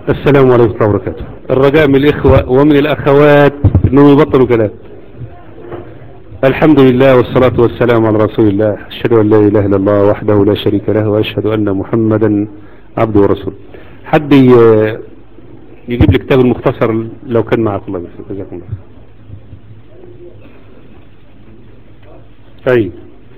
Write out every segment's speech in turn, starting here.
السلام عليكم ورحمة الله وبركاته الرجاء من الإخوة ومن الأخوات أنهم يبطلوا كلام الحمد لله والصلاة والسلام على رسول الله أشهد أن لا إله إلا الله وحده لا شريك له وأشهد أن محمدا عبده ورسوله حد ي- يجيب لي كتاب المختصر لو كان معك الله بس جزاكم الله طيب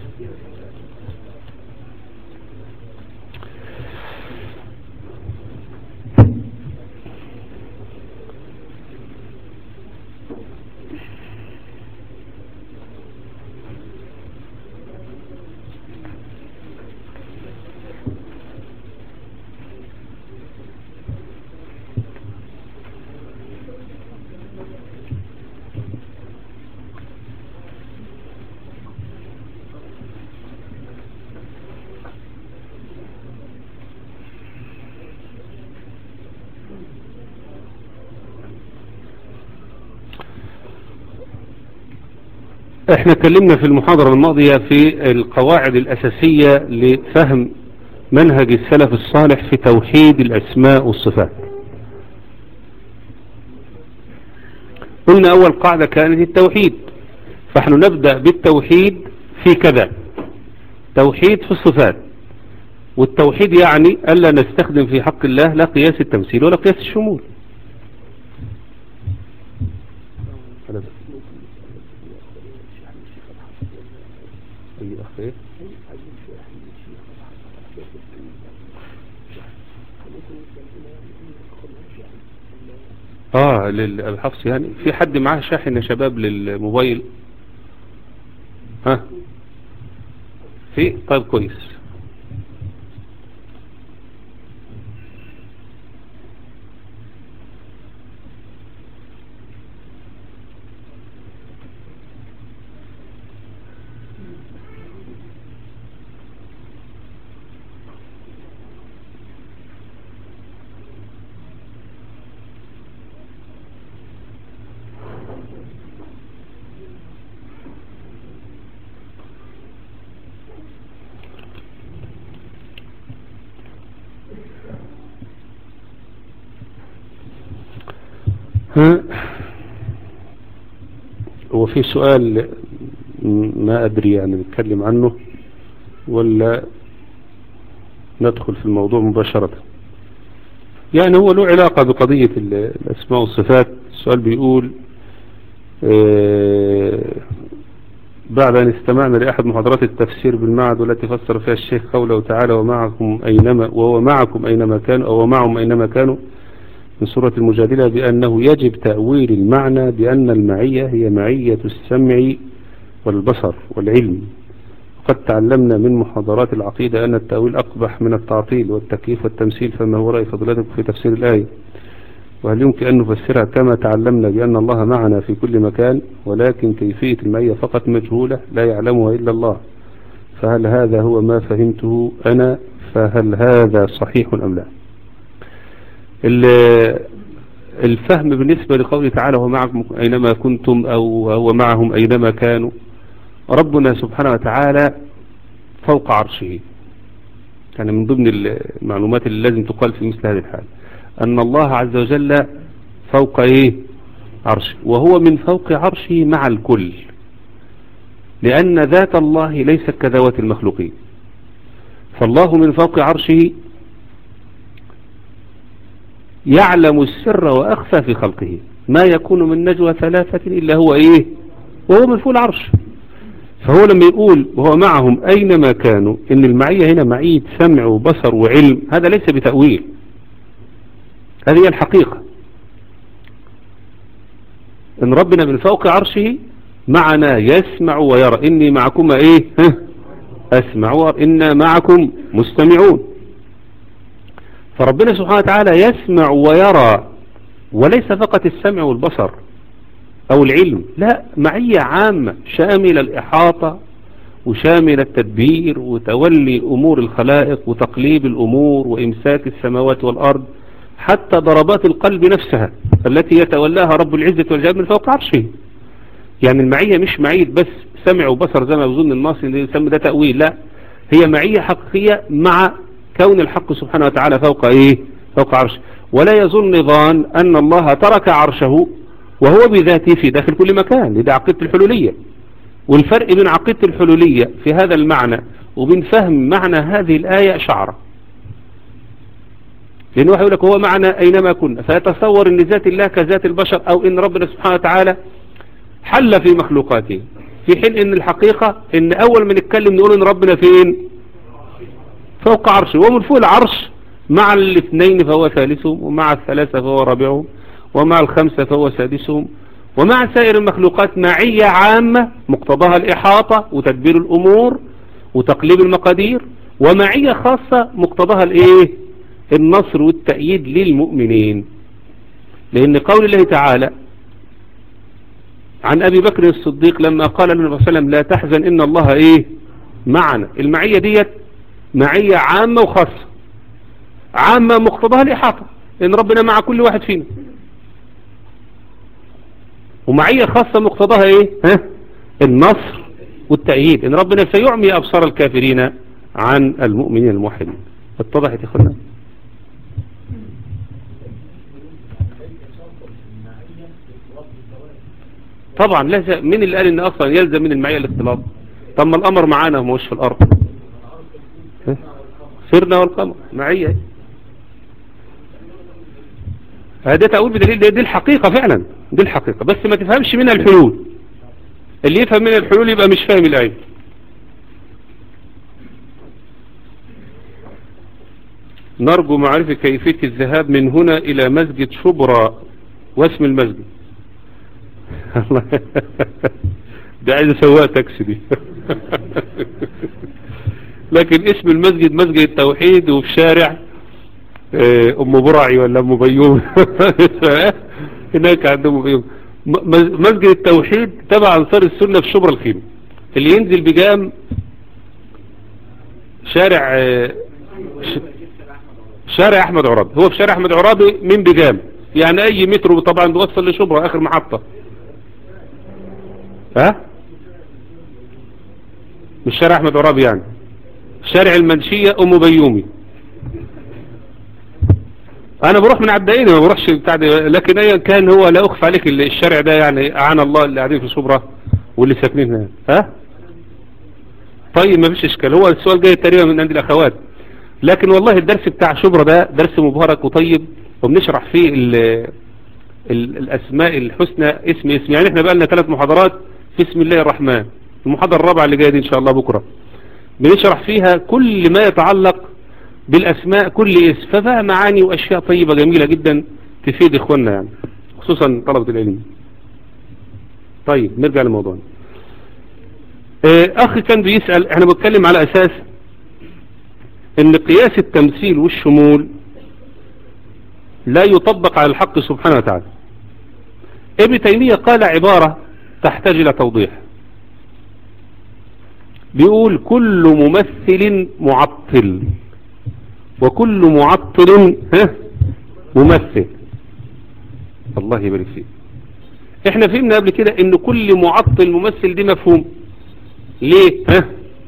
احنا اتكلمنا في المحاضرة الماضية في القواعد الأساسية لفهم منهج السلف الصالح في توحيد الأسماء والصفات قلنا أول قاعدة كانت التوحيد فنحن نبدأ بالتوحيد في كذا توحيد في الصفات والتوحيد يعني ألا نستخدم في حق الله لا قياس التمثيل ولا قياس الشمول أي أخ إيه؟ اه للحفص يعني في حد معاه شاحن يا شباب للموبايل ها في طيب كويس ها هو في سؤال م- ما أدري يعني نتكلم عنه ولا ندخل في الموضوع مباشرة يعني هو له علاقة بقضية ال- الأسماء والصفات السؤال بيقول آه، بعد أن استمعنا لأحد محاضرات التفسير بالمعد والتي فسر فيها الشيخ قوله تعالى ومعكم أينما وهو معكم أينما كانوا أو معهم أينما كانوا من سورة المجادلة بأنه يجب تأويل المعنى بأن المعية هي معية السمع والبصر والعلم قد تعلمنا من محاضرات العقيدة أن التأويل أقبح من التعطيل والتكييف والتمثيل فما هو رأي فضلاتكم في تفسير الآية وهل يمكن أن نفسرها كما تعلمنا بأن الله معنا في كل مكان ولكن كيفية المعية فقط مجهولة لا يعلمها إلا الله فهل هذا هو ما فهمته أنا فهل هذا صحيح أم لا ال- الفهم بالنسبة لقوله تعالى هو معكم أينما كنتم أو هو معهم أينما كانوا ربنا سبحانه وتعالى فوق عرشه يعني من ضمن المعلومات اللي لازم تقال في مثل هذه الحال أن الله عز وجل فوق إيه عرشه وهو من فوق عرشه مع الكل لأن ذات الله ليست كذوات المخلوقين فالله من فوق عرشه يعلم السر وأخفى في خلقه ما يكون من نجوى ثلاثة إلا هو إيه وهو من فوق العرش فهو لما يقول وهو معهم أينما كانوا إن المعية هنا معية سمع وبصر وعلم هذا ليس بتأويل هذه هي الحقيقة إن ربنا من فوق عرشه معنا يسمع ويرى إني معكم إيه ها؟ أسمع وأرى إنا معكم مستمعون فربنا سبحانه وتعالى يسمع ويرى وليس فقط السمع والبصر أو العلم لا معية عامة شاملة الإحاطة وشامل التدبير وتولي أمور الخلائق وتقليب الأمور وإمساك السماوات والأرض حتى ضربات القلب نفسها التي يتولاها رب العزة والجلال من فوق عرشه يعني المعية مش معية بس سمع وبصر زي ما يظن الناس ان يسمى ده تأويل لا هي معية حقيقية مع كون الحق سبحانه وتعالى فوق ايه فوق عرشه ولا يظن ظان أن الله ترك عرشه وهو بذاته في داخل كل مكان لده عقيدة الحلولية والفرق بين عقيدة الحلولية في هذا المعنى وبين فهم معنى هذه الآية شعرة لأنه يقول لك هو معنى أينما كنا فيتصور أن ذات الله كذات البشر أو أن ربنا سبحانه وتعالى حل في مخلوقاته في حين أن الحقيقة أن أول ما نتكلم نقول أن ربنا فين فوق عرشه ومن فوق العرش مع الاثنين فهو ثالثهم ومع الثلاثة فهو رابعهم ومع الخمسة فهو سادسهم ومع سائر المخلوقات معية عامة مقتضاها الإحاطة وتدبير الأمور وتقليب المقادير ومعية خاصة مقتضاها الإيه النصر والتأييد للمؤمنين لأن قول الله تعالى عن أبي بكر الصديق لما قال النبي صلى الله عليه وسلم لا تحزن إن الله إيه معنا المعية ديت معية عامة وخاصة عامة مقتضاها الإحاطة إن ربنا مع كل واحد فينا ومعية خاصة مقتضاها إيه ها؟ النصر والتأييد إن ربنا سيعمي أبصار الكافرين عن المؤمنين الموحدين اتضحت يا اخوانا طبعا لازم من اللي قال ان اصلا يلزم من المعية الاختلاط طب ما الامر معانا مش في الارض سرنا والقمر معية هذا تقول بدليل دي, دي الحقيقة فعلا دي الحقيقة بس ما تفهمش منها الحلول اللي يفهم منها الحلول يبقى مش فاهم الآية نرجو معرفة كيفية الذهاب من هنا إلى مسجد شبرا واسم المسجد ده عايز سواق تاكسي دي لكن اسم المسجد مسجد التوحيد وفي شارع ام برعي ولا ام بيوم هناك عندهم ام بيوم مسجد التوحيد تبع انصار السنة في شبرا الخيمة اللي ينزل بجام شارع شارع احمد عرابي هو في شارع احمد عرابي من بجام يعني اي مترو طبعا بيوصل لشبرا اخر محطة ها مش شارع احمد عرابي يعني شارع المنشية ام بيومي انا بروح من عبدائين ما بروحش بتاع لكن ايا كان هو لا اخفى عليك الشارع ده يعني اعان الله اللي قاعدين في شبرا واللي ساكنين هنا ها طيب ما فيش اشكال هو السؤال جاي تقريبا من عند الاخوات لكن والله الدرس بتاع شبرا ده درس مبارك وطيب وبنشرح فيه ال ال الاسماء الحسنى اسم اسم يعني احنا بقى لنا ثلاث محاضرات في اسم الله الرحمن المحاضرة الرابعة اللي جاية دي ان شاء الله بكرة بنشرح فيها كل ما يتعلق بالاسماء كل اسم ففيها معاني واشياء طيبة جميلة جدا تفيد اخواننا يعني خصوصا طلبة العلم طيب نرجع لموضوعنا اه اخي كان بيسأل احنا بنتكلم على اساس ان قياس التمثيل والشمول لا يطبق على الحق سبحانه وتعالى ابن تيمية قال عبارة تحتاج الى توضيح بيقول كل ممثل معطل وكل معطل ها ممثل الله يبارك فيك احنا فهمنا قبل كده ان كل معطل ممثل دي مفهوم ليه ها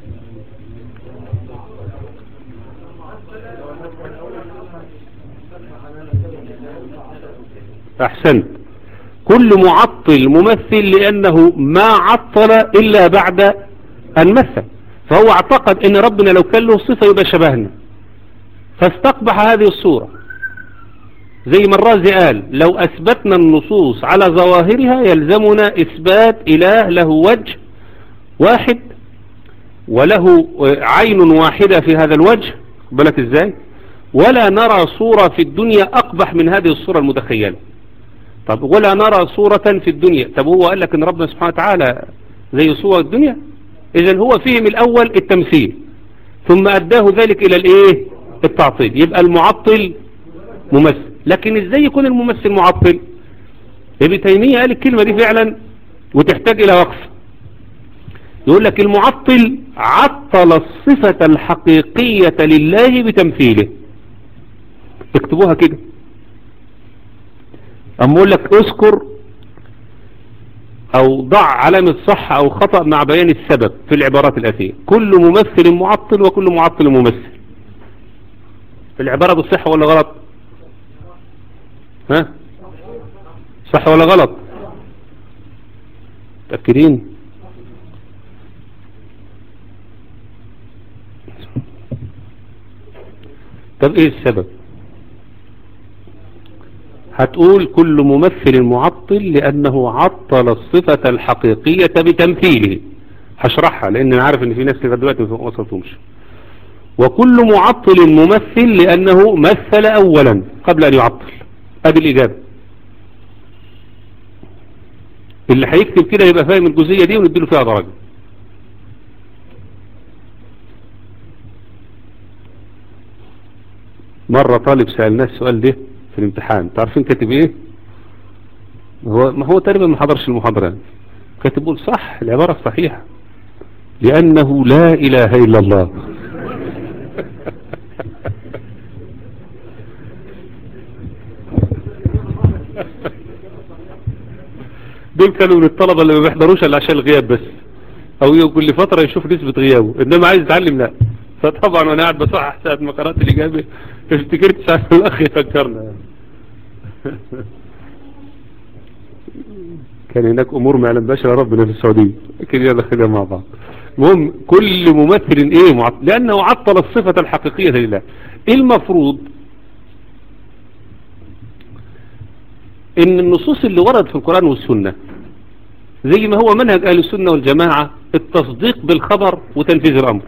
احسنت كل معطل ممثل لانه ما عطل الا بعد ان مثل فهو اعتقد ان ربنا لو كان له صفة يبقى شبهنا فاستقبح هذه الصورة زي ما الرازي قال لو اثبتنا النصوص على ظواهرها يلزمنا اثبات اله له وجه واحد وله عين واحدة في هذا الوجه بالك ازاي ولا نرى صورة في الدنيا اقبح من هذه الصورة المتخيلة طب ولا نرى صورة في الدنيا طب هو قال لك ان ربنا سبحانه وتعالى زي صور الدنيا اذا هو فهم الاول التمثيل ثم اداه ذلك الى الايه التعطيل يبقى المعطل ممثل لكن ازاي يكون الممثل معطل ابن تيمية قال الكلمة دي فعلا وتحتاج الى وقف يقول لك المعطل عطل الصفة الحقيقية لله بتمثيله اكتبوها كده اما اقول لك اذكر او ضع علامة صح او خطأ مع بيان السبب في العبارات الاتية كل ممثل معطل وكل معطل ممثل العبارة بالصحة ولا غلط ها صح ولا غلط متأكدين طب ايه السبب هتقول كل ممثل معطل لأنه عطل الصفة الحقيقية بتمثيله هشرحها لأن أنا عارف أن في ناس لغاية دلوقتي ما وصلتهمش وكل معطل ممثل لأنه مثل أولا قبل أن يعطل هذه الإجابة اللي هيكتب كده يبقى فاهم الجزئية دي ونديله فيها درجة مرة طالب سألناه السؤال ده في الامتحان تعرفين كاتب ايه هو ما هو تقريبا ما حضرش المحاضرة كاتب يقول صح العبارة الصحيحة لأنه لا إله إلا الله دول كانوا من الطلبة اللي ما بيحضروش الا عشان الغياب بس او كل فترة يشوف نسبة غيابه انما عايز يتعلم لا فطبعا وانا قاعد بصحح ساعة ما قرأت الإجابة افتكرت ساعة الأخ يفكرنا كان هناك أمور ما يعلم باشا ربنا في السعودية لكن يلا خلينا مع بعض المهم كل ممثل ايه معطل لأنه عطل الصفة الحقيقية لله المفروض ان النصوص اللي وردت في القرآن والسنة زي ما هو منهج أهل السنة والجماعة التصديق بالخبر وتنفيذ الأمر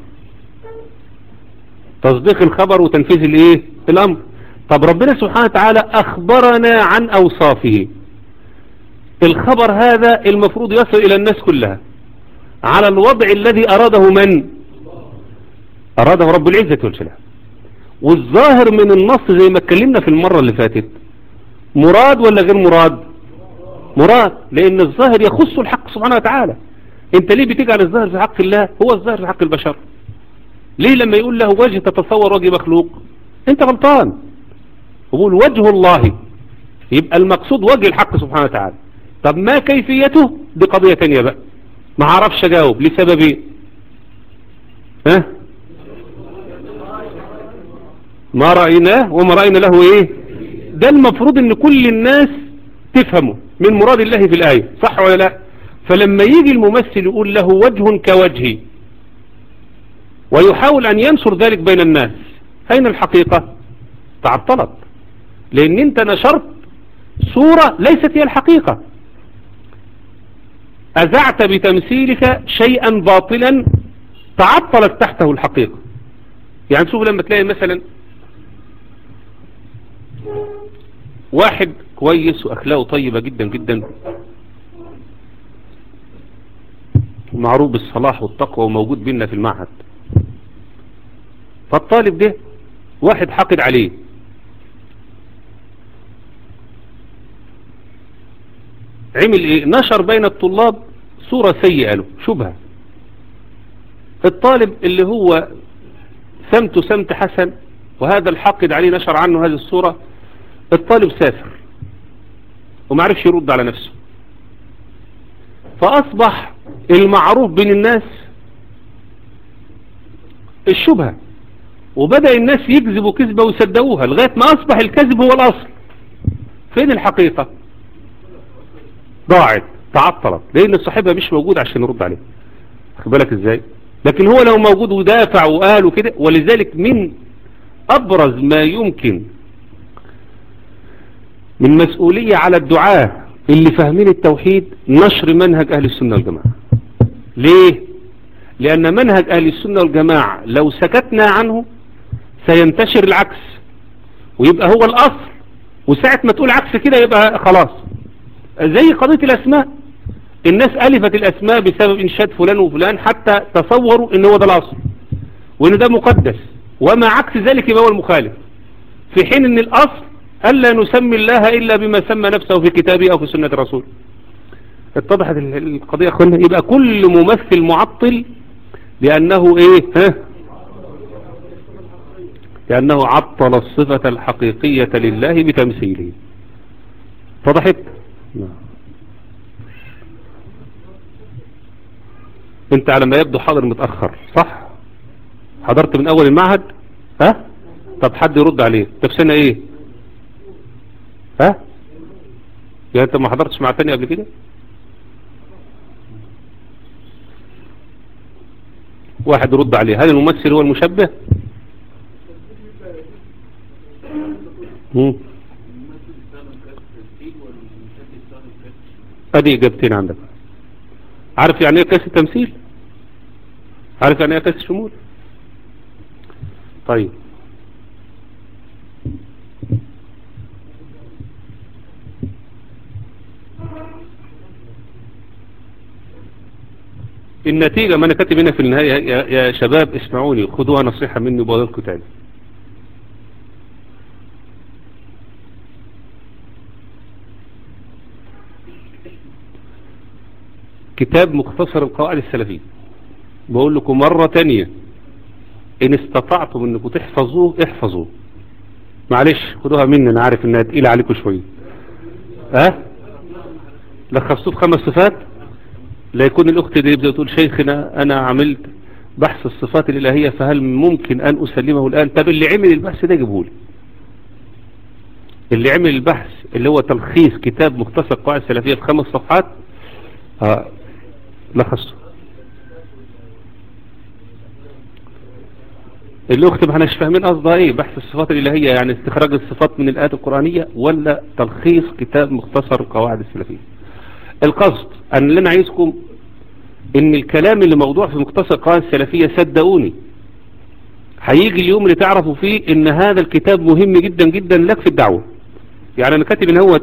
تصديق الخبر وتنفيذ الايه الامر طب ربنا سبحانه وتعالى اخبرنا عن اوصافه الخبر هذا المفروض يصل الى الناس كلها على الوضع الذي اراده من اراده رب العزة والجلال والظاهر من النص زي ما اتكلمنا في المرة اللي فاتت مراد ولا غير مراد مراد لان الظاهر يخص الحق سبحانه وتعالى انت ليه بتجعل الظاهر في حق الله هو الظاهر في حق البشر ليه لما يقول له وجه تتصور وجه مخلوق انت غلطان يقول وجه الله يبقى المقصود وجه الحق سبحانه وتعالى طب ما كيفيته دي قضية تانية بقى ما عرفش اجاوب لسبب ايه ها ما رأيناه وما رأينا له ايه ده المفروض ان كل الناس تفهمه من مراد الله في الآية صح ولا لا فلما يجي الممثل يقول له وجه كوجهي ويحاول أن ينشر ذلك بين الناس أين الحقيقة تعطلت لأن أنت نشرت صورة ليست هي الحقيقة أذعت بتمثيلك شيئا باطلا تعطلت تحته الحقيقة يعني شوف لما تلاقي مثلا واحد كويس وأخلاقه طيبة جدا جدا معروف بالصلاح والتقوى وموجود بينا في المعهد فالطالب ده واحد حقد عليه عمل ايه نشر بين الطلاب صورة سيئة له شبهة الطالب اللي هو سمت سمت حسن وهذا الحقد عليه نشر عنه هذه الصورة الطالب سافر ومعرفش يرد على نفسه فأصبح المعروف بين الناس الشبهة وبدأ الناس يكذبوا كذبة ويصدقوها لغاية ما أصبح الكذب هو الأصل فين الحقيقة ضاعت تعطلت لأن صاحبها مش موجود عشان يرد عليه بالك ازاي لكن هو لو موجود ودافع وقال وكده ولذلك من أبرز ما يمكن من مسؤولية على الدعاة اللي فاهمين التوحيد نشر منهج أهل السنة والجماعة ليه لأن منهج أهل السنة والجماعة لو سكتنا عنه سينتشر العكس ويبقى هو الأصل وساعة ما تقول عكس كده يبقى خلاص زي قضية الأسماء الناس ألفت الأسماء بسبب إنشاد فلان وفلان حتى تصوروا إن هو ده الأصل وإن ده مقدس وما عكس ذلك يبقى هو المخالف في حين إن الأصل ألا نسمي الله إلا بما سمى نفسه في كتابه أو في سنة الرسول اتضحت القضية أخوانا يبقى كل ممثل معطل لأنه إيه ها لأنه عطل الصفة الحقيقية لله بتمثيله اتضحت نعم انت على ما يبدو حاضر متأخر صح حضرت من اول المعهد ها طب حد يرد عليه طب سنة ايه ها يعني انت ما حضرتش مع تاني قبل كده واحد يرد عليه هل الممثل هو المشبه مم. ادي اجابتين عندك عارف يعني ايه كاس التمثيل عارف يعني ايه كاس الشمول طيب النتيجة ما انا كاتب هنا في النهاية يا, يا شباب اسمعوني خدوها نصيحة مني وبقولكم تاني كتاب مختصر القواعد السلفية بقول لكم مرة تانية ان استطعتم انكم تحفظوه احفظوه معلش خدوها مني انا عارف انها تقيلة عليكم شوية ها أه؟ لخصتوه في خمس صفات لا يكون الاخت دي يبدأ تقول شيخنا انا عملت بحث الصفات الالهية فهل ممكن ان اسلمه الان طب اللي عمل البحث ده جيبهولي اللي عمل البحث اللي هو تلخيص كتاب مختصر قواعد السلفية في خمس صفحات اه لخصته الاخت ما احناش فاهمين قصدها ايه بحث الصفات الالهية يعني استخراج الصفات من الايات القرآنية ولا تلخيص كتاب مختصر القواعد السلفية القصد ان اللي انا عايزكم ان الكلام اللي موضوع في مختصر القواعد السلفية صدقوني هيجي اليوم اللي تعرفوا فيه ان هذا الكتاب مهم جدا جدا لك في الدعوة يعني انا كاتب ان هو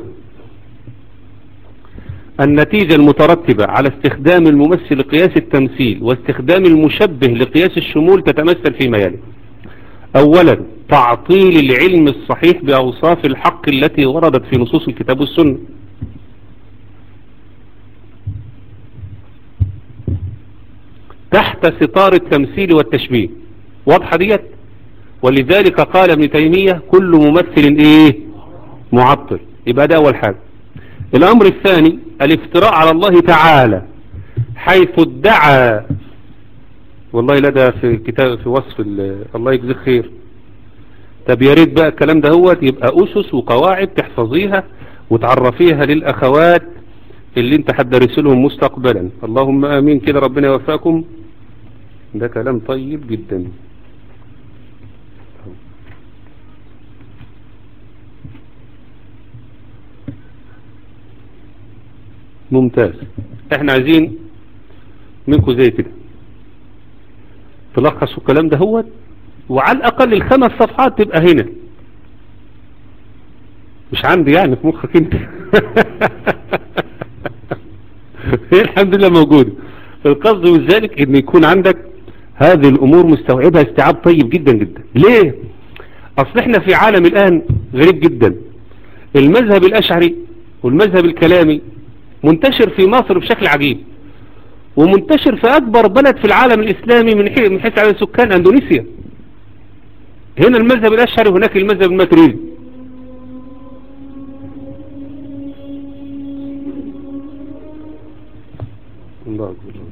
النتيجة المترتبة على استخدام الممثل لقياس التمثيل واستخدام المشبه لقياس الشمول تتمثل في مياله اولا تعطيل العلم الصحيح باوصاف الحق التي وردت في نصوص الكتاب والسنة تحت ستار التمثيل والتشبيه واضحة ديت ولذلك قال ابن تيمية كل ممثل ايه معطل يبقى ده اول حاجة الامر الثاني الافتراء على الله تعالى حيث ادعى والله لا ده في كتاب في وصف الله يجزيك خير طب يا ريت بقى الكلام ده هو يبقى اسس وقواعد تحفظيها وتعرفيها للاخوات اللي انت هتدرس لهم مستقبلا اللهم امين كده ربنا يوفقكم ده كلام طيب جدا ممتاز احنا عايزين منكم زي كده تلخصوا الكلام ده هو وعلى الاقل الخمس صفحات تبقى هنا مش عندي يعني في مخك انت الحمد لله موجود القصد من ذلك ان يكون عندك هذه الامور مستوعبها استيعاب طيب جدا جدا ليه اصل احنا في عالم الان غريب جدا المذهب الاشعري والمذهب الكلامي منتشر في مصر بشكل عجيب ومنتشر في اكبر بلد في العالم الاسلامي من حيث عدد سكان اندونيسيا هنا المذهب الاشعري وهناك المذهب الماتريدي الله أكبر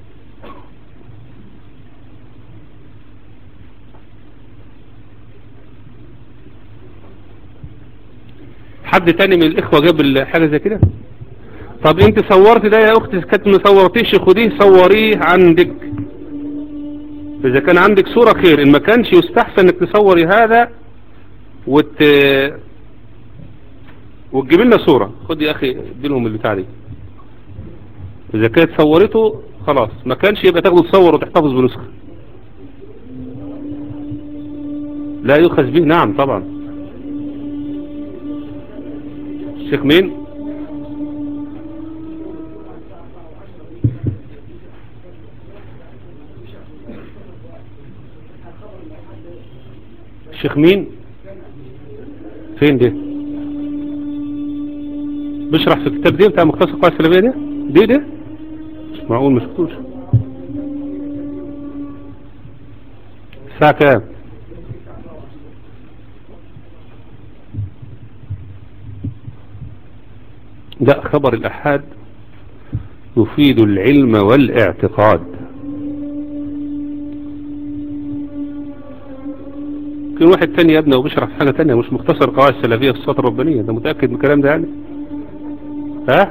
حد تاني من الإخوة جاب حاجة زي كده طب انت صورت ده يا اختي كانت ما صورتيش خديه صوريه عندك اذا كان عندك صورة خير ان ما كانش يستحسن انك تصوري هذا وت وتجيب لنا صورة خد يا اخي اديلهم البتاع دي اذا كانت صورته خلاص ما كانش يبقى تاخده تصور وتحتفظ بنسخة لا يؤخذ به نعم طبعا الشيخ مين الشيخ مين فين ده بشرح في الكتاب دي بتاع مختصر القواعد السلفيه ده دي ده مش معقول ما شفتوش الساعه كام لا خبر الأحاد يفيد العلم والاعتقاد كان واحد تاني يبنى وبيشرح في حاجة تانية مش مختصر قواعد السلفية في الصوت الربانية ده متأكد من الكلام ده يعني ها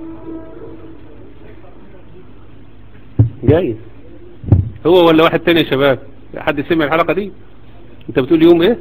جايز هو ولا واحد تاني يا شباب حد سمع الحلقة دي انت بتقول يوم ايه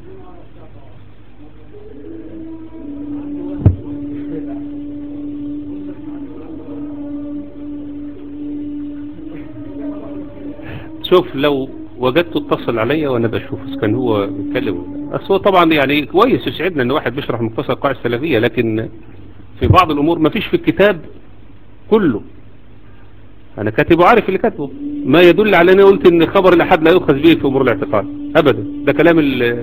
شوف لو وجدته اتصل عليا وانا بشوف اذا كان هو بيتكلم اصل هو طبعا يعني كويس يسعدنا ان واحد بيشرح مختصر القاعده السلفيه لكن في بعض الامور ما فيش في الكتاب كله انا كاتبه عارف اللي كاتبه ما يدل على ان قلت ان خبر الاحد لا يؤخذ به في امور الاعتقاد ابدا ده كلام ال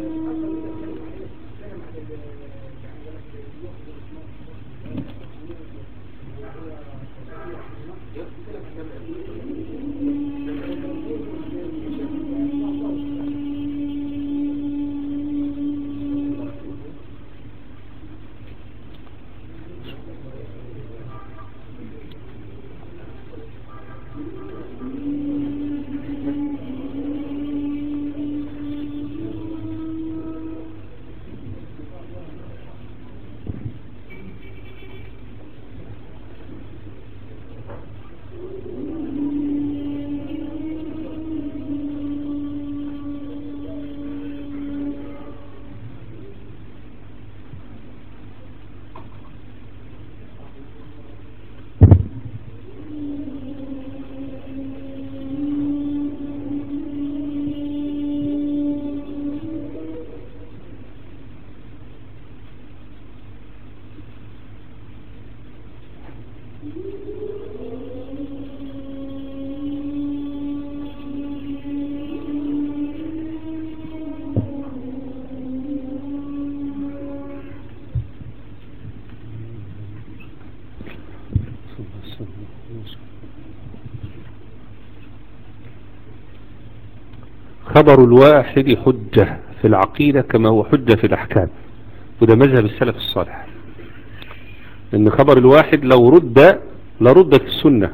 خبر الواحد حجة في العقيدة كما هو حجة في الأحكام وده مذهب السلف الصالح ان خبر الواحد لو رد لردت السنة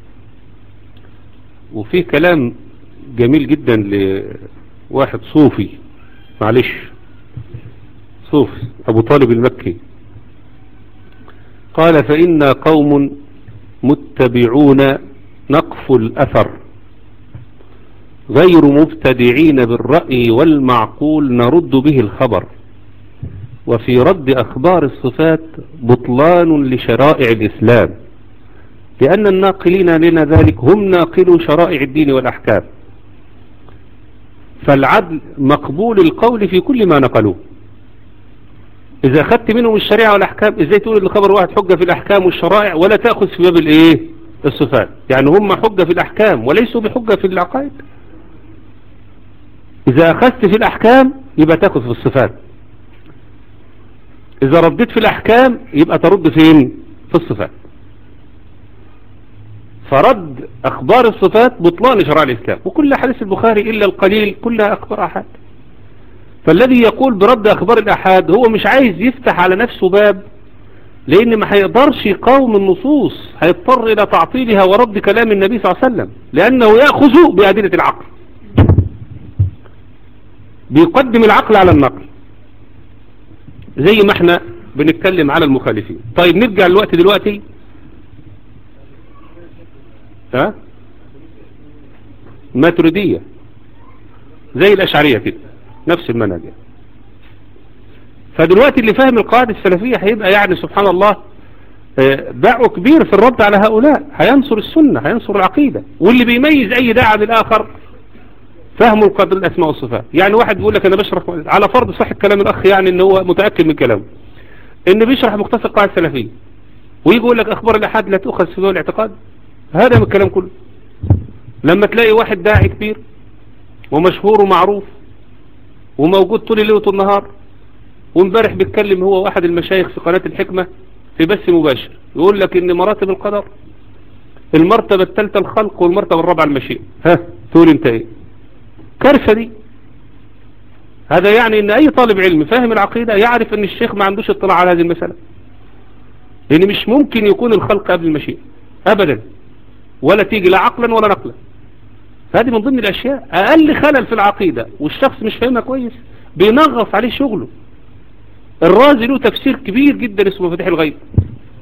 وفي كلام جميل جدا لواحد صوفي معلش صوفي ابو طالب المكي قال فإنا قوم متبعون نقف الأثر غير مبتدعين بالرأي والمعقول نرد به الخبر وفي رد أخبار الصفات بطلان لشرائع الإسلام لأن الناقلين لنا ذلك هم ناقلوا شرائع الدين والأحكام فالعدل مقبول القول في كل ما نقلوه إذا أخذت منهم الشريعة والأحكام إزاي تقول إن خبر واحد حجة في الأحكام والشرائع ولا تأخذ في باب الإيه الصفات يعني هم حجة في الأحكام وليسوا بحجة في العقائد إذا أخذت في الأحكام يبقى تأخذ في الصفات إذا رديت في الأحكام يبقى ترد فين في الصفات فرد أخبار الصفات بطلان شرع الإسلام وكل حديث البخاري إلا القليل كلها أخبار أحد فالذي يقول برد أخبار الأحاد هو مش عايز يفتح على نفسه باب لأن ما هيقدرش يقاوم النصوص هيضطر إلى تعطيلها ورد كلام النبي صلى الله عليه وسلم لأنه يأخذ بأدلة العقل بيقدم العقل على النقل زي ما احنا بنتكلم على المخالفين طيب نرجع الوقت دلوقتي ها ماتريدية زي الأشعرية كده نفس المنهج فدلوقتي اللي فاهم القواعد السلفية هيبقى يعني سبحان الله باعه كبير في الرد على هؤلاء هينصر السنة هينصر العقيدة واللي بيميز أي داعي عن الآخر فهموا القدر الأسماء والصفات يعني واحد بيقول لك أنا بشرح على فرض صح كلام الأخ يعني إن هو متأكد من كلامه إن بيشرح مختصر القواعد السلفية ويجي يقول لك أخبار الأحد لا تؤخذ في دول الاعتقاد هذا من الكلام كله لما تلاقي واحد داعي كبير ومشهور ومعروف وموجود طول الليل وطول النهار وامبارح بيتكلم هو واحد المشايخ في قناة الحكمة في بث مباشر يقول لك ان مراتب القدر المرتبة الثالثة الخلق والمرتبة الرابعة المشيئة ها تقول انت ايه كارثة دي هذا يعني ان اي طالب علم فاهم العقيدة يعرف ان الشيخ ما عندوش اطلاع على هذه المسألة لان مش ممكن يكون الخلق قبل المشيئة ابدا ولا تيجي لا عقلا ولا نقلا هذه من ضمن الاشياء اقل خلل في العقيدة والشخص مش فاهمها كويس بينغص عليه شغله الرازي له تفسير كبير جدا اسمه مفاتيح الغيب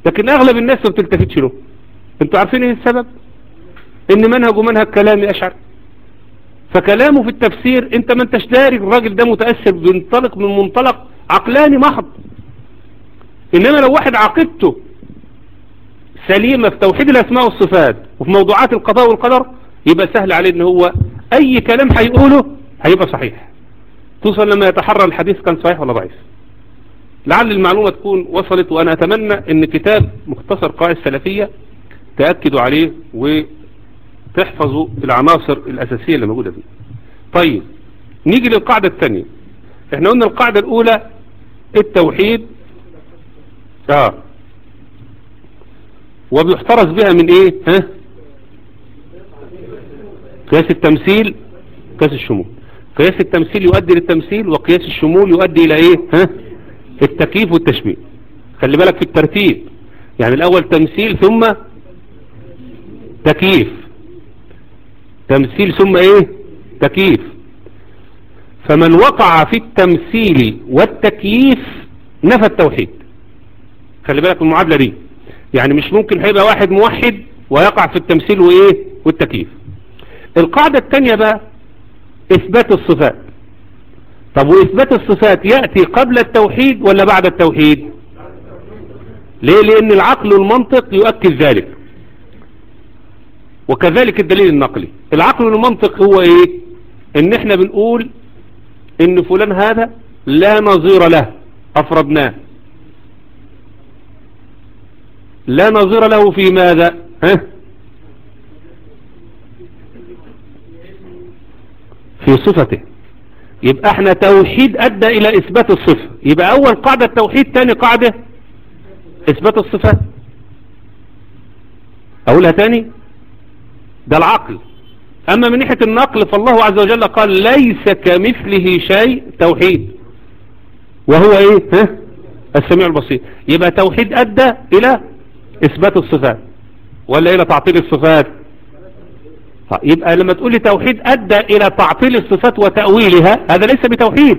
لكن اغلب الناس ما بتلتفتش له انتوا عارفين ايه السبب ان منهجه منهج كلامي اشعر فكلامه في التفسير انت ما انتش داري الراجل ده متأثر بينطلق من منطلق عقلاني محض انما لو واحد عقيدته سليمة في توحيد الاسماء والصفات وفي موضوعات القضاء والقدر يبقى سهل عليه ان هو اي كلام هيقوله هيبقى صحيح توصل لما يتحرى الحديث كان صحيح ولا ضعيف لعل المعلومة تكون وصلت وانا اتمنى ان كتاب مختصر قواعد السلفية تأكدوا عليه وتحفظوا العناصر الاساسية اللي موجودة فيه طيب نيجي للقاعدة الثانية احنا قلنا القاعدة الاولى التوحيد اه وبيحترز بها من ايه ها قياس التمثيل قياس الشمول قياس التمثيل يؤدي للتمثيل وقياس الشمول يؤدي الى ايه ها التكييف والتشبيه خلي بالك في الترتيب يعني الاول تمثيل ثم تكييف تمثيل ثم ايه تكييف فمن وقع في التمثيل والتكييف نفى التوحيد خلي بالك من المعادلة دي يعني مش ممكن هيبقى واحد موحد ويقع في التمثيل وايه والتكييف القاعدة الثانية بقى اثبات الصفات طب واثبات الصفات يأتي قبل التوحيد ولا بعد التوحيد ليه لان العقل والمنطق يؤكد ذلك وكذلك الدليل النقلي العقل والمنطق هو ايه ان احنا بنقول ان فلان هذا لا نظير له افردناه لا نظير له في ماذا ها في صفته يبقى احنا توحيد ادى الى اثبات الصفة يبقى اول قاعدة التوحيد تاني قاعدة اثبات الصفات اقولها تاني ده العقل اما من ناحية النقل فالله عز وجل قال ليس كمثله شيء توحيد وهو ايه ها السميع البصير يبقى توحيد ادى الى اثبات الصفات ولا الى تعطيل الصفات يبقى لما تقول لي توحيد ادى الى تعطيل الصفات وتأويلها هذا ليس بتوحيد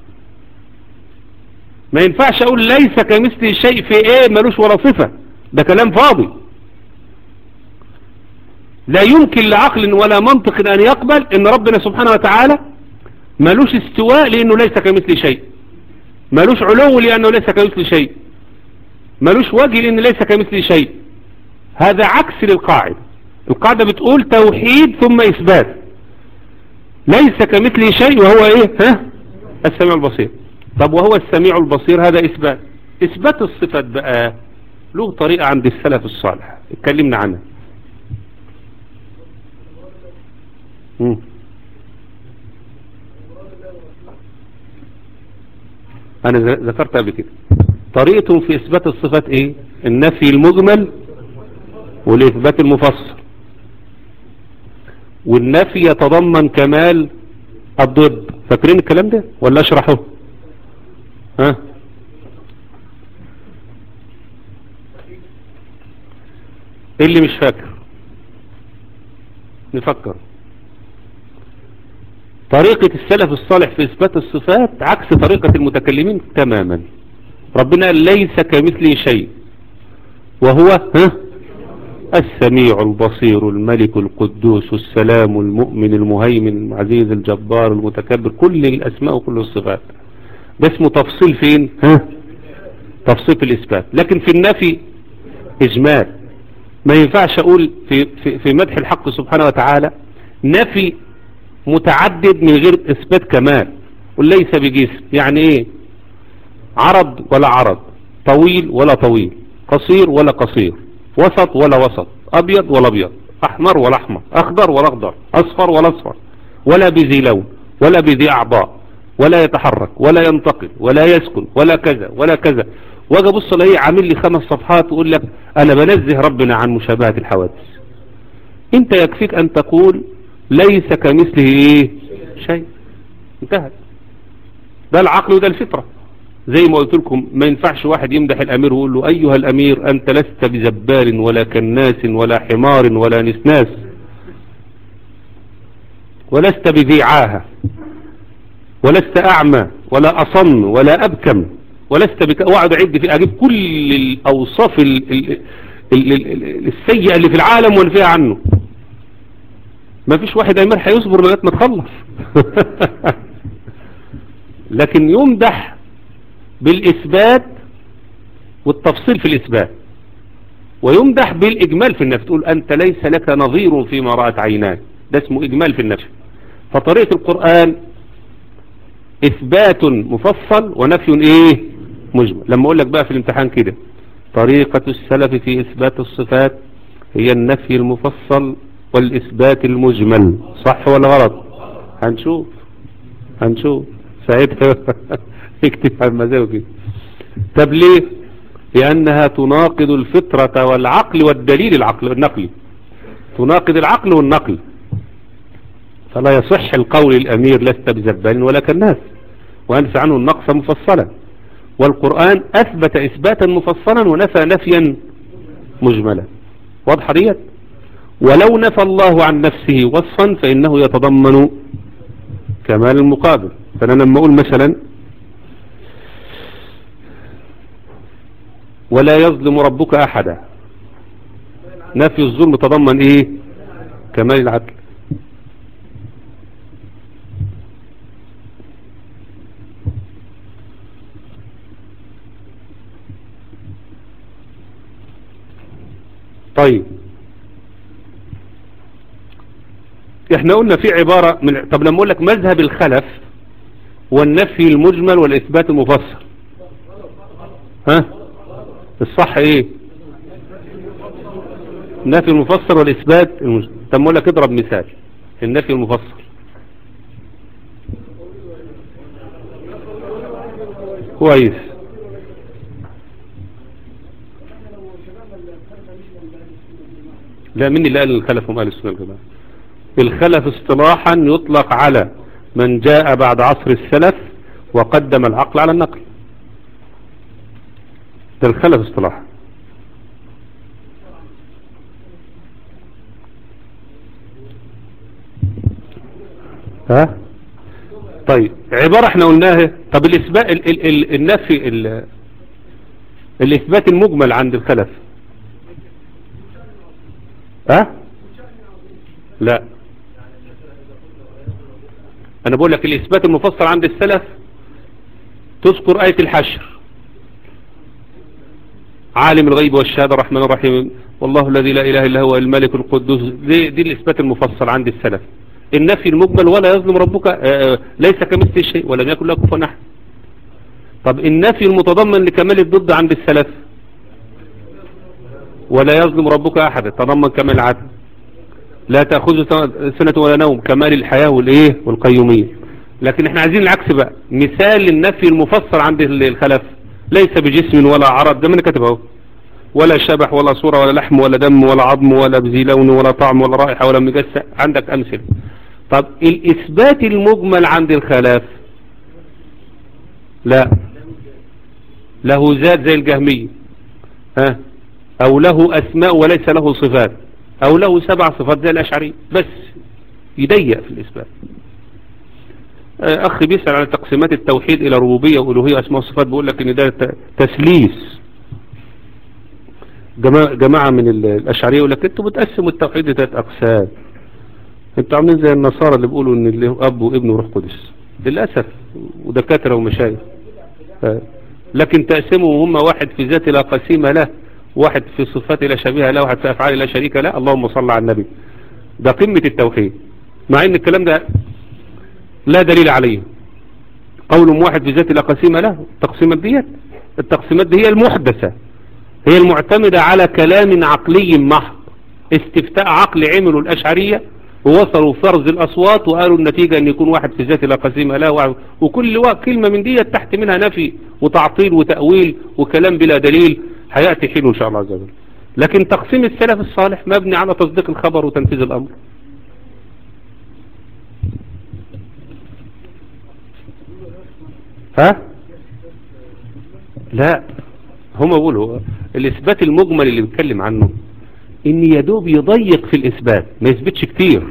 ما ينفعش اقول ليس كمثل شيء في ايه ملوش ولا صفة ده كلام فاضي لا يمكن لعقل ولا منطق ان يقبل ان ربنا سبحانه وتعالى ملوش استواء لانه ليس كمثل شيء ملوش علو لانه ليس كمثل شيء ملوش وجه لان ليس كمثل شيء هذا عكس للقاعدة القاعدة بتقول توحيد ثم اثبات ليس كمثل شيء وهو ايه ها السميع البصير طب وهو السميع البصير هذا اثبات اثبات الصفات بقى له طريقة عند السلف الصالح اتكلمنا عنها مم. انا ذكرت قبل كده طريقتهم في اثبات الصفات ايه النفي المجمل والاثبات المفصل والنفي يتضمن كمال الضد فاكرين الكلام ده ولا اشرحه ها اللي مش فاكر نفكر طريقة السلف الصالح في اثبات الصفات عكس طريقة المتكلمين تماما ربنا ليس كمثله شيء وهو ها السميع البصير الملك القدوس السلام المؤمن المهيمن العزيز الجبار المتكبر كل الأسماء وكل الصفات ده اسمه تفصيل فين ها تفصيل في الإثبات لكن في النفي إجمال ما ينفعش أقول في, في, في مدح الحق سبحانه وتعالى نفي متعدد من غير إثبات كمال وليس بجسم يعني إيه عرض ولا عرض طويل ولا طويل قصير ولا قصير وسط ولا وسط ابيض ولا ابيض احمر ولا احمر اخضر ولا اخضر اصفر ولا اصفر ولا بذي لون ولا بذي اعضاء ولا يتحرك ولا ينتقل ولا يسكن ولا كذا ولا كذا واجي ابص الاقيه عامل لي خمس صفحات ويقول لك انا بنزه ربنا عن مشابهة الحوادث انت يكفيك ان تقول ليس كمثله ايه شيء انتهت ده العقل وده الفطره زي ما قلت لكم ما ينفعش واحد يمدح الامير ويقول له ايها الامير انت لست بزبال ولا كناس ولا حمار ولا نسناس ولست بذي عاهة ولست اعمى ولا اصم ولا ابكم ولست بك واقعد اعد في اجيب كل الاوصاف ال... ال... ال... ال... السيئة اللي في العالم وانفيها عنه ما فيش واحد امير هيصبر لغايه ما تخلص لكن يمدح بالاثبات والتفصيل في الاثبات ويمدح بالاجمال في النفس تقول انت ليس لك نظير فيما رأت عيناك ده اسمه اجمال في النفس فطريقة القرآن اثبات مفصل ونفي ايه مجمل لما اقول لك بقى في الامتحان كده طريقة السلف في اثبات الصفات هي النفي المفصل والاثبات المجمل صح ولا غلط هنشوف هنشوف ساعتها اكتب على المزاوي كده طب ليه لانها تناقض الفطرة والعقل والدليل العقل النقلي تناقض العقل والنقل فلا يصح القول الأمير لست بزبال ولا كالناس وأنفى عنه النقص مفصلا والقرآن أثبت إثباتا مفصلا ونفى نفيا مجملا واضح ديت ولو نفى الله عن نفسه وصفا فإنه يتضمن كمال المقابل فأنا لما أقول مثلا ولا يظلم ربك أحدا نفي الظلم تضمن إيه كمال العدل طيب احنا قلنا في عبارة من طب لما اقول لك مذهب الخلف والنفي المجمل والاثبات المفصل ها الصح ايه النفي المفسر والاثبات المجمل طب اقول لك اضرب مثال النفي المفسر كويس لا من اللي قال الخلف هم اهل السنه والجماعه الخلف اصطلاحا يطلق على من جاء بعد عصر السلف وقدم العقل على النقل ده الخلف اصطلاحا ها طيب عبارة احنا قلناها طب الاثبات ال ال ال النفي ال الاثبات المجمل عند الخلف ها لا انا بقول لك الاثبات المفصل عند السلف تذكر آية الحشر عالم الغيب والشهادة الرحمن الرحيم والله الذي لا إله إلا هو الملك القدوس دي, دي الإثبات المفصل عند السلف النفي المجمل ولا يظلم ربك آآ ليس كمثل شيء ولم يكن له كفوا أحد طب النفي المتضمن لكمال الضد عند السلف ولا يظلم ربك أحد تضمن كمال العدل لا تأخذ سنة ولا نوم كمال الحياة والإيه والقيومية لكن احنا عايزين العكس بقى مثال النفي المفصل عند الخلف ليس بجسم ولا عرض ده من كتبه اهو ولا شبح ولا صورة ولا لحم ولا دم ولا عظم ولا بذي لون ولا طعم ولا رائحة ولا مجسة عندك أمثلة طب الإثبات المجمل عند الخلاف لا له ذات زي الجهمية ها أو له أسماء وليس له صفات أو له سبع صفات زي الأشعري بس يضيق في الإثبات أخ بيسأل على تقسيمات التوحيد إلى ربوبية وألوهية وأسماء وصفات بيقول لك إن ده تسليس جماعة من الأشعرية يقول لك أنتوا بتقسموا التوحيد لثلاث أقسام أنتوا عاملين زي النصارى اللي بيقولوا إن اللي أب وابن وروح قدس للأسف ودكاترة ومشايخ لكن تقسموا هم واحد في ذات لا قسيمة له واحد في صفات لا شبيه له واحد في أفعال لا شريك له اللهم صل على النبي ده قمة التوحيد مع ان الكلام ده لا دليل عليه قول واحد في ذات لا قسيمة له التقسيمات ديت التقسيمات دي هي المحدثة هي المعتمدة على كلام عقلي محض استفتاء عقل عملوا الأشعرية ووصلوا فرز الأصوات وقالوا النتيجة أن يكون واحد في ذات لا قسيمة له وكل كلمة من دي تحت منها نفي وتعطيل وتأويل وكلام بلا دليل هيأتي حين إن شاء الله عز وجل لكن تقسيم السلف الصالح مبني على تصديق الخبر وتنفيذ الأمر ها لا هم بيقولوا الإثبات المجمل اللي بيتكلم عنه ان يدوب يضيق في الإثبات ما يثبتش كتير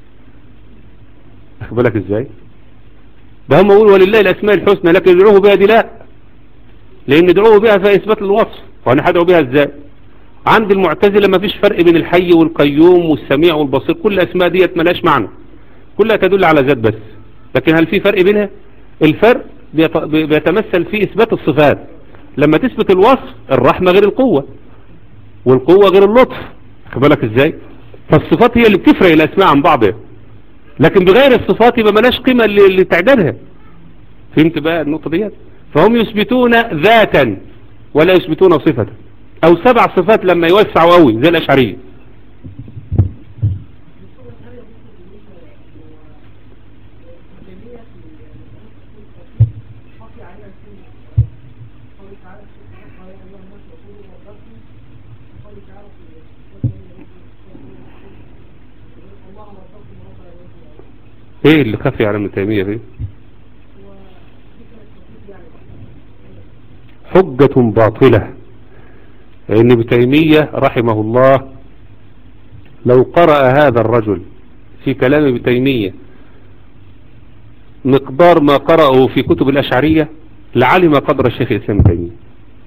أخذ بالك ازاي ده هم بيقولوا ولله الأسماء الحسنى لكن يدعوه بها دي لا لان دعوه بها في اثبات الوصف وانا هدعو بها ازاي عند المعتزلة ما فيش فرق بين الحي والقيوم والسميع والبصير كل الاسماء ديت ملاش معنى كلها تدل على ذات بس لكن هل في فرق بينها الفرق بيت- بيتمثل في اثبات الصفات لما تثبت الوصف الرحمة غير القوة والقوة غير اللطف خد بالك ازاي فالصفات هي اللي بتفرق الاسماء عن بعضها لكن بغير الصفات يبقى ملاش قيمة ل- لتعدادها فهمت بقى النقطة ديت فهم يثبتون ذاتا ولا يثبتون صفة او سبع صفات لما يوسعوا قوي زي الاشعرية ايه اللي خفي على ابن تيمية فيه حجة باطلة لأن ابن تيمية رحمه الله لو قرأ هذا الرجل في كلام ابن تيمية مقدار ما قرأه في كتب الأشعرية لعلم قدر الشيخ الإسلام ابن تيمية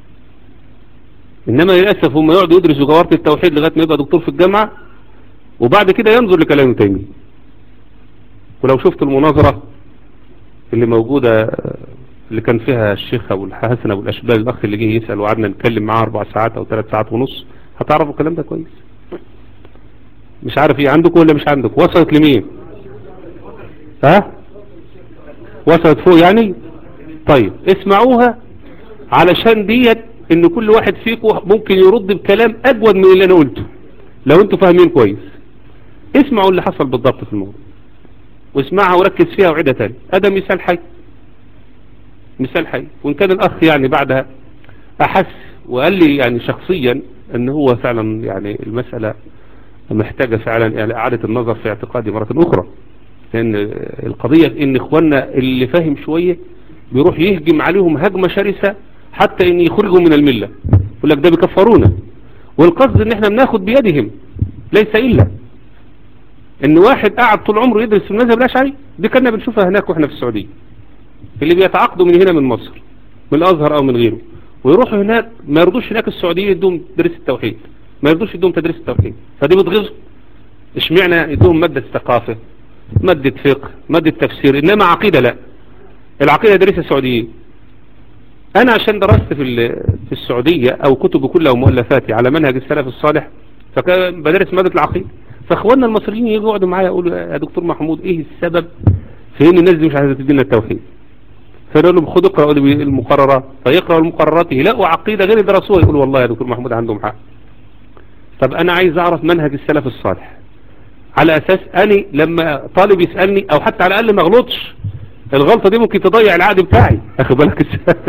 إنما للأسف هم يقعدوا يدرسوا جوارة التوحيد لغاية ما يبقى دكتور في الجامعة وبعد كده ينظر لكلام ابن تيمية ولو شفت المناظرة اللي موجودة اللي كان فيها الشيخ أبو الحسن أبو الأشبال الأخ اللي جه يسأل وقعدنا نتكلم معاه أربع ساعات أو ثلاث ساعات ونص هتعرفوا الكلام ده كويس مش عارف ايه عندكم ولا مش عندكم وصلت لمين ها وصلت فوق يعني طيب اسمعوها علشان ديت ان كل واحد فيكم ممكن يرد بكلام اجود من اللي انا قلته لو انتوا فاهمين كويس اسمعوا اللي حصل بالضبط في الموضوع واسمعها وركز فيها وعيدها تاني هذا مثال حي مثال حي وان كان الاخ يعني بعدها احس وقال لي يعني شخصيا ان هو فعلا يعني المسألة محتاجة فعلا يعني اعادة النظر في اعتقادي مرة اخرى لان القضية ان اخواننا اللي فاهم شوية بيروح يهجم عليهم هجمة شرسة حتى ان يخرجوا من الملة يقول لك ده بيكفرونا والقصد ان احنا بناخد بيدهم ليس الا ان واحد قاعد طول عمره يدرس في المذهب الاشعري دي كنا بنشوفها هناك واحنا في السعودية اللي بيتعاقدوا من هنا من مصر من الازهر او من غيره ويروحوا هناك ما يرضوش هناك السعودية يدوم تدريس التوحيد ما يرضوش يدوم تدريس التوحيد فدي بتغيظ اشمعنى يدوم مادة ثقافة مادة فقه مادة تفسير انما عقيدة لا العقيدة درسها السعودية انا عشان درست في في السعودية او كتب كلها ومؤلفاتي على منهج السلف الصالح فكان بدرس مادة العقيدة فاخواننا المصريين يجوا يقعدوا معايا يقولوا يا دكتور محمود ايه السبب في ان الناس دي مش عايزه تدينا التوحيد فقالوا لهم خدوا اقرأوا المقررات فيقرأوا المقررات يلاقوا عقيدة غير درسوها يقول والله يا دكتور محمود عندهم حق طب انا عايز اعرف منهج السلف الصالح على اساس اني لما طالب يسألني او حتى على الاقل ما غلطش الغلطة دي ممكن تضيع العقد بتاعي اخد بالك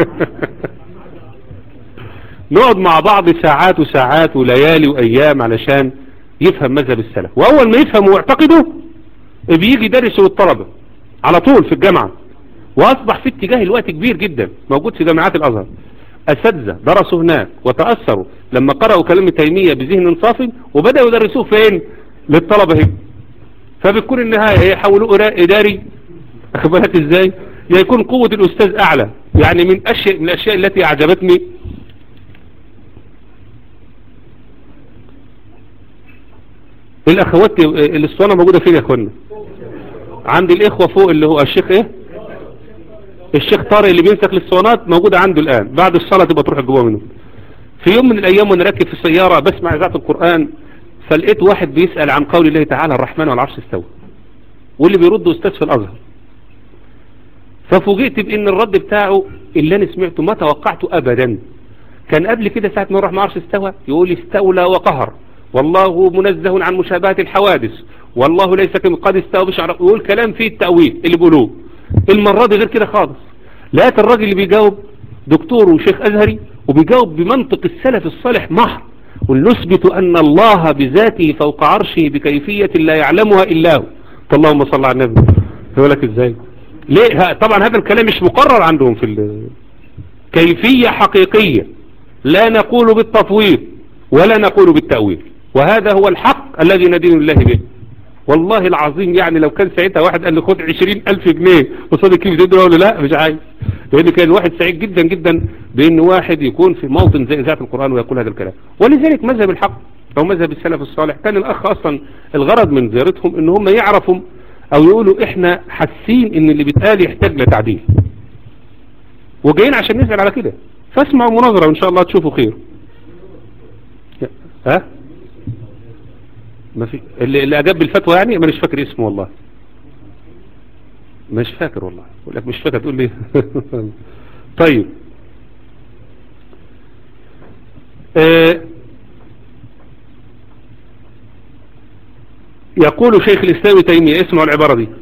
نقعد مع بعض ساعات وساعات وليالي وايام علشان يفهم مذهب السلف واول ما يفهم ويعتقده بيجي يدرسه للطلبة على طول في الجامعة واصبح في اتجاه الوقت كبير جدا موجود في جامعات الازهر اساتذه درسوا هناك وتأثروا لما قرأوا كلام تيمية بذهن صاف وبدأوا يدرسوه فين للطلبة هنا فبتكون النهاية يحولوه اداري اخد بالك ازاي يكون قوة الاستاذ اعلى يعني من اشياء من الاشياء التي اعجبتني الاخوات الاسطوانة موجودة فين يا اخوانا عند الاخوة فوق اللي هو الشيخ ايه الشيخ طارق اللي بينسخ الاسطوانات موجودة عنده الان بعد الصلاة تبقى تروح جوه منه في يوم من الايام وانا راكب في السيارة بسمع اذاعه القرآن فلقيت واحد بيسأل عن قول الله تعالى الرحمن والعرش استوى واللي بيرد استاذ في الازهر ففوجئت بان الرد بتاعه اللي انا سمعته ما توقعته ابدا كان قبل كده ساعة ما الرحمن والعرش استوى يقول لي استولى وقهر والله منزه عن مشابهة الحوادث والله ليس كم قد استوى بشعر يقول كلام فيه التأويل اللي بيقولوه المرة دي غير كده خالص لقيت الراجل اللي بيجاوب دكتور وشيخ أزهري وبيجاوب بمنطق السلف الصالح محض ونثبت أن الله بذاته فوق عرشه بكيفية لا يعلمها إلا هو اللهم صل على النبي يقول لك ازاي ليه طبعا هذا الكلام مش مقرر عندهم في كيفية حقيقية لا نقول بالتفويض ولا نقول بالتأويل وهذا هو الحق الذي ندين الله به والله العظيم يعني لو كان ساعتها واحد قال لي خد عشرين ألف جنيه قصاد الكيف ده له لا مش عايز لأن كان الواحد سعيد جدا جدا بأن واحد يكون في موطن زي ذات القرآن ويقول هذا الكلام ولذلك مذهب الحق أو مذهب السلف الصالح كان الأخ أصلا الغرض من زيارتهم أن هم يعرفوا أو يقولوا إحنا حاسين أن اللي بيتقال يحتاج لتعديل وجايين عشان نسأل على كده فاسمعوا مناظرة وإن شاء الله تشوفوا خير ها ما في اللي, اللي أجاب بالفتوى يعني ما مش فاكر اسمه والله مش فاكر والله أقول لك مش فاكر تقول لي طيب آه يقول شيخ الإسلام تيمية اسمعوا العبارة دي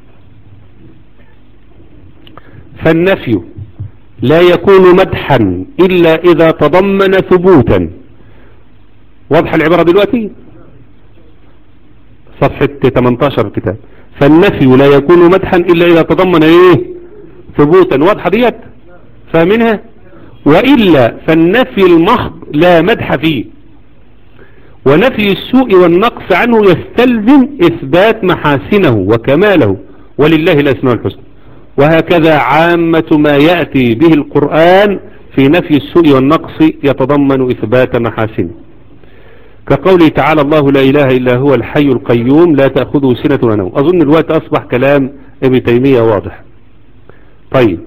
فالنفي لا يكون مدحا إلا إذا تضمن ثبوتا واضح العبارة دلوقتي صفحة 18 الكتاب فالنفي لا يكون مدحا إلا إذا تضمن إيه ثبوتا واضحة ديت فاهمينها وإلا فالنفي المحض لا مدح فيه ونفي السوء والنقص عنه يستلزم إثبات محاسنه وكماله ولله الأسماء الحسنى وهكذا عامة ما يأتي به القرآن في نفي السوء والنقص يتضمن إثبات محاسنه كقوله تعالى الله لا إله إلا هو الحي القيوم لا تأخذه سنة ولا نوم أظن الوقت أصبح كلام ابن تيمية واضح طيب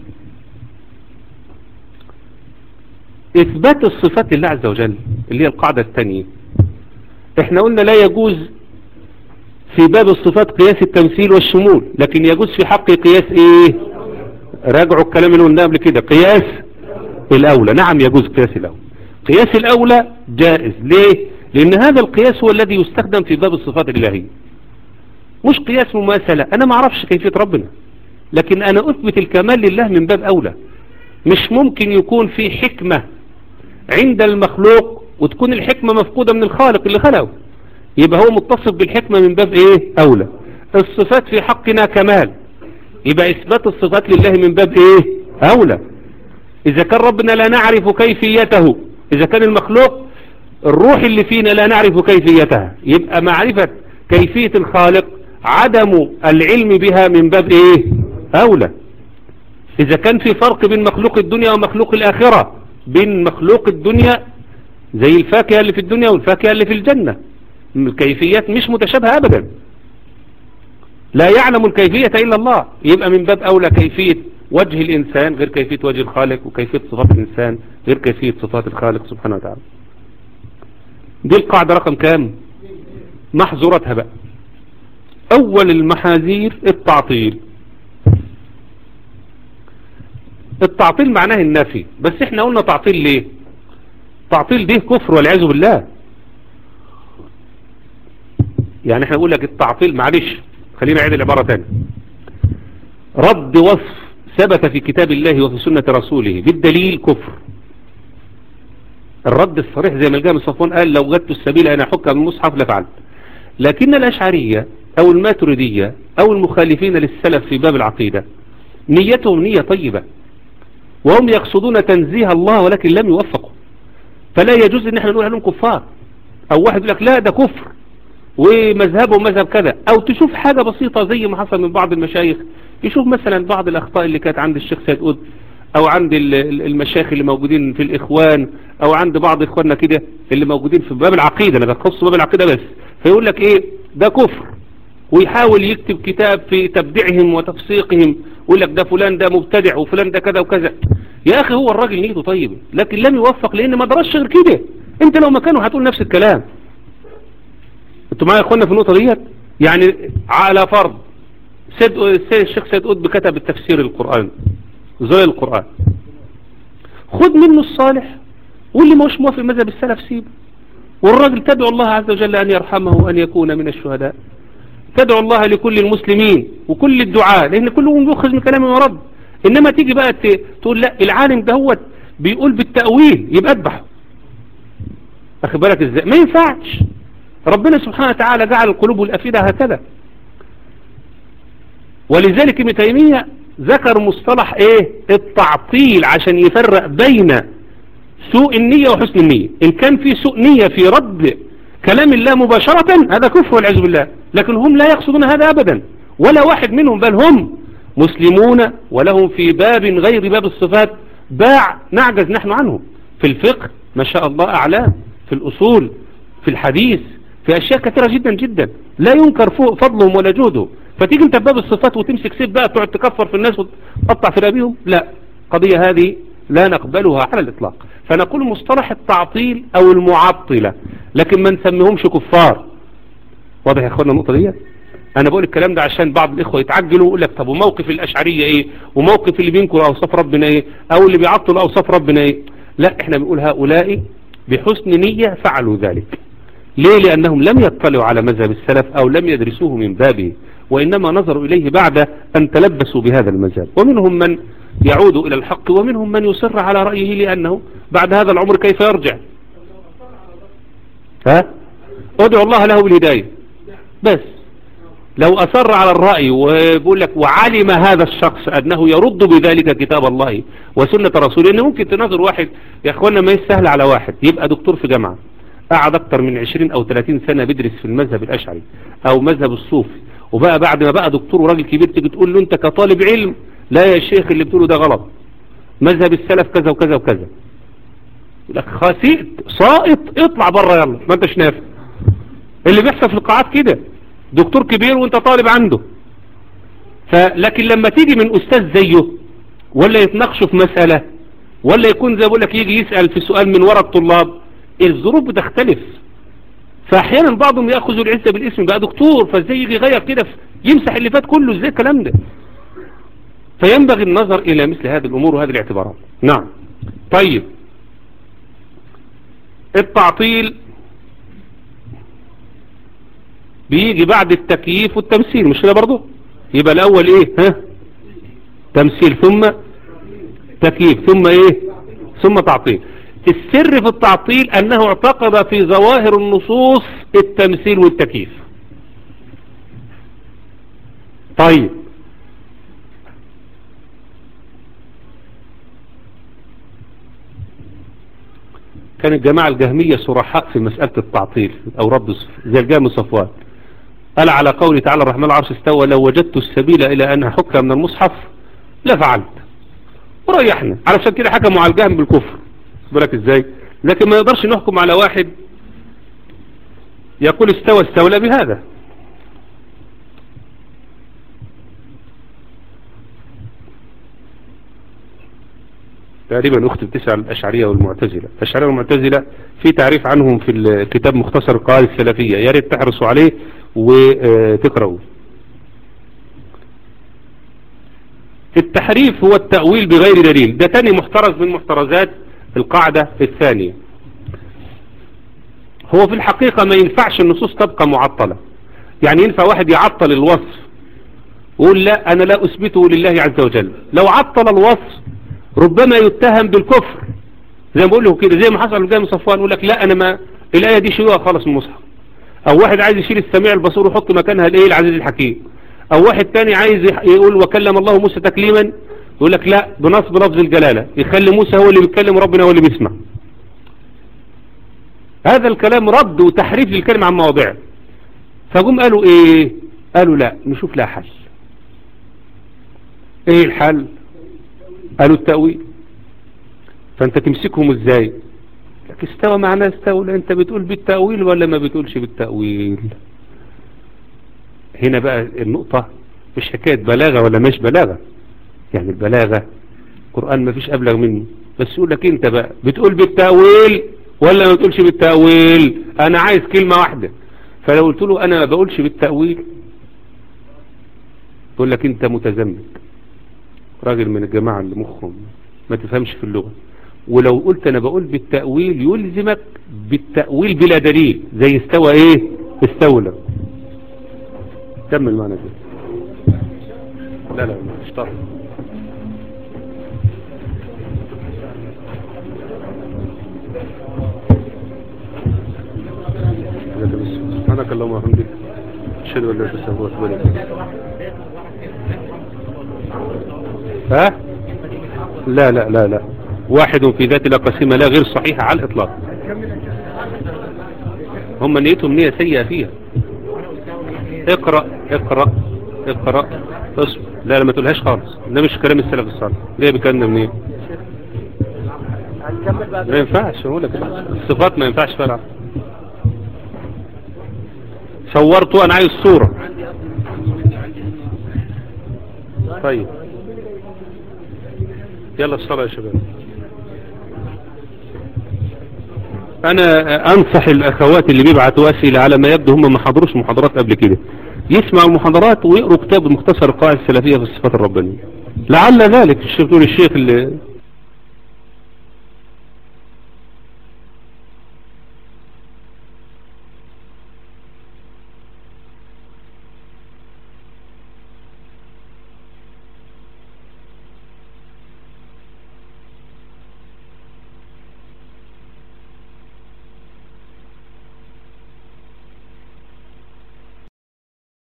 إثبات الصفات لله عز وجل اللي هي القاعدة الثانية احنا قلنا لا يجوز في باب الصفات قياس التمثيل والشمول لكن يجوز في حق قياس ايه راجعوا الكلام اللي قلناه قبل كده قياس الاولى نعم يجوز قياس الاولى قياس الاولى جائز ليه لان هذا القياس هو الذي يستخدم في باب الصفات الالهية مش قياس مماثلة انا ما اعرفش كيفية ربنا لكن انا اثبت الكمال لله من باب اولى مش ممكن يكون في حكمة عند المخلوق وتكون الحكمة مفقودة من الخالق اللي خلقه يبقى هو متصف بالحكمة من باب ايه اولى الصفات في حقنا كمال يبقى اثبات الصفات لله من باب ايه اولى اذا كان ربنا لا نعرف كيفيته اذا كان المخلوق الروح اللي فينا لا نعرف كيفيتها يبقى معرفة كيفية الخالق عدم العلم بها من باب ايه اولى اذا كان في فرق بين مخلوق الدنيا ومخلوق الاخرة بين مخلوق الدنيا زي الفاكهة اللي في الدنيا والفاكهة اللي في الجنة الكيفيات مش متشابهة ابدا لا يعلم الكيفية الا الله يبقى من باب اولى كيفية وجه الانسان غير كيفية وجه الخالق وكيفية صفات الانسان غير كيفية صفات الخالق سبحانه وتعالى دي القاعدة رقم كام محظورتها بقى اول المحاذير التعطيل التعطيل معناه النفي بس احنا قلنا تعطيل ليه تعطيل ده كفر والعياذ بالله يعني احنا نقول لك التعطيل معلش خلينا نعيد العبارة تاني رد وصف ثبت في كتاب الله وفي سنة رسوله بالدليل كفر الرد الصريح زي ما الجامع صفوان قال لو وجدت السبيل انا احك من المصحف لفعلت لكن الاشعرية او الماتريدية او المخالفين للسلف في باب العقيدة نيتهم نية طيبة وهم يقصدون تنزيه الله ولكن لم يوفقوا فلا يجوز ان احنا نقول عليهم كفار او واحد يقول لك لا ده كفر ومذهبه مذهب كذا او تشوف حاجة بسيطة زي ما حصل من بعض المشايخ يشوف مثلا بعض الاخطاء اللي كانت عند الشيخ سيد قد او عند المشايخ اللي موجودين في الاخوان او عند بعض اخواننا كده اللي موجودين في باب العقيدة انا بخص باب العقيدة بس فيقول لك ايه ده كفر ويحاول يكتب كتاب في تبديعهم وتفسيقهم ويقول لك ده فلان ده مبتدع وفلان ده كذا وكذا يا اخي هو الراجل نيته طيبه لكن لم يوفق لان ما درسش غير كده انت لو مكانه هتقول نفس الكلام انتوا معايا يا اخوانا في النقطه ديت يعني على فرض سيد الشيخ سيد قطب كتب التفسير القرآن زي القرآن خد منه الصالح واللي مش موافق مذهب السلف سيبه والراجل تدعو الله عز وجل أن يرحمه وأن يكون من الشهداء تدعو الله لكل المسلمين وكل الدعاء لأن كلهم يؤخذ من كلام ورد إنما تيجي بقى تقول لا العالم دهوت بيقول بالتأويل يبقى اذبحه أخي بالك ازاي ما ينفعش ربنا سبحانه وتعالى جعل القلوب والأفئدة هكذا ولذلك ابن تيمية ذكر مصطلح ايه التعطيل عشان يفرق بين سوء النية وحسن النية ان كان في سوء نية في رد كلام الله مباشرة هذا كفر والعياذ بالله لكن هم لا يقصدون هذا أبدا ولا واحد منهم بل هم مسلمون ولهم في باب غير باب الصفات باع نعجز نحن عنه في الفقه ما شاء الله أعلام في الأصول في الحديث في أشياء كثيرة جدا جدا لا ينكر فضلهم ولا جهدهم فتيجي انت باب الصفات وتمسك سيف بقى تقعد تكفر في الناس وتقطع في رابيهم لا قضية هذه لا نقبلها على الإطلاق فنقول مصطلح التعطيل أو المعطلة لكن ما نسميهمش كفار واضح يا اخوانا النقطة دي انا بقول الكلام ده عشان بعض الاخوة يتعجلوا ويقول لك طب وموقف الاشعرية ايه وموقف اللي بينكر اوصاف ربنا ايه او اللي بيعطل اوصاف ربنا ايه لا احنا بنقول هؤلاء بحسن نية فعلوا ذلك ليه لانهم لم يطلعوا على مذهب السلف او لم يدرسوه من بابه وانما نظروا اليه بعد ان تلبسوا بهذا المذهب ومنهم من يعود الى الحق ومنهم من يصر على رأيه لانه بعد هذا العمر كيف يرجع ها ادعو الله له بالهداية بس لو أصر على الرأي ويقول لك وعلم هذا الشخص أنه يرد بذلك كتاب الله وسنة رسوله إنه ممكن تنظر واحد يا أخوانا ما يسهل على واحد يبقى دكتور في جامعة قعد أكتر من 20 أو 30 سنة بيدرس في المذهب الأشعري أو مذهب الصوفي وبقى بعد ما بقى دكتور وراجل كبير تيجي تقول له أنت كطالب علم لا يا شيخ اللي بتقوله ده غلط مذهب السلف كذا وكذا وكذا لك خسيت ساقط اطلع بره يلا ما انتش نافع اللي بيحصل في القاعات كده دكتور كبير وانت طالب عنده فلكن لما تيجي من استاذ زيه ولا يتناقشوا في مسألة ولا يكون زي بقول لك يجي يسأل في سؤال من وراء الطلاب الظروف بتختلف فاحيانا بعضهم ياخذ العزة بالاسم بقى دكتور فازاي يجي يغير كده يمسح اللي فات كله ازاي الكلام ده فينبغي النظر الى مثل هذه الامور وهذه الاعتبارات نعم طيب التعطيل بيجي بعد التكييف والتمثيل مش كده برضه يبقى الاول ايه ها تمثيل ثم تكييف ثم ايه ثم تعطيل السر في التعطيل انه اعتقد في ظواهر النصوص التمثيل والتكييف طيب كان الجماعة الجهمية صرحاء في مسألة التعطيل او رد زي الجهم صفوان قال على قوله تعالى الرحمن العرش استوى لو وجدت السبيل الى ان احك من المصحف لفعلت وريحنا علشان كده حكموا على الجهم بالكفر بالك ازاي لكن ما يقدرش نحكم على واحد يقول استوى استولى بهذا تقريبا اختي بتسأل الاشعرية والمعتزلة الاشعرية والمعتزلة في تعريف عنهم في الكتاب مختصر القواعد السلفية يا ريت تحرصوا عليه وتقرأوا التحريف هو التأويل بغير دليل ده تاني محترز من محترزات القاعدة الثانية هو في الحقيقة ما ينفعش النصوص تبقى معطلة يعني ينفع واحد يعطل الوصف ويقول لا أنا لا أثبته لله عز وجل لو عطل الوصف ربما يتهم بالكفر زي ما بقول له كده زي ما حصل جاي صفوان يقول لك لا أنا ما الآية دي شيوها خالص من المصحف أو واحد عايز يشيل السميع البصير ويحط مكانها الايه العزيز الحكيم أو واحد تاني عايز يقول وكلم الله موسى تكليما يقول لك لا بنصب لفظ الجلالة يخلي موسى هو اللي بيتكلم وربنا هو اللي بيسمع هذا الكلام رد وتحريف للكلمة عن مواضعه فقوم قالوا ايه قالوا لا نشوف لها حل ايه الحل قالوا التأويل فانت تمسكهم ازاي لك استوى معناه استولى انت بتقول بالتأويل ولا ما بتقولش بالتأويل هنا بقى النقطة مش حكاية بلاغة ولا مش بلاغة يعني البلاغة القرآن ما فيش أبلغ منه بس يقول لك انت بقى بتقول بالتأويل ولا ما بتقولش بالتأويل انا عايز كلمة واحدة فلو قلت له انا ما بقولش بالتأويل يقول لك انت متزمت راجل من الجماعة اللي مخهم ما تفهمش في اللغة ولو قلت انا بقول بالتأويل يلزمك بالتأويل بلا دليل زي استوى ايه استولى كمل معنا كده لا لا مش طرح سبحانك اللهم وبحمدك اشهد ان لا اله الا انت ها لا لا لا لا واحد في ذات لا قسيمة لا غير صحيحة على الإطلاق هم نيتهم نية سيئة فيها اقرأ اقرأ اقرأ اصبر لا لا ما تقولهاش خالص ده مش كلام السلف الصالح ليه بكلمنا منين هنكمل بعد ما ينفعش اقول لك الصفات ما ينفعش فعلا صورته انا عايز صورة طيب يلا الصلاة يا شباب انا انصح الاخوات اللي بيبعتوا اسئله على ما يبدو هم ما حضروش محاضرات قبل كده يسمعوا المحاضرات ويقروا كتاب مختصر القواعد السلفيه في الصفات الربانيه لعل ذلك الشيخ تقول الشيخ اللي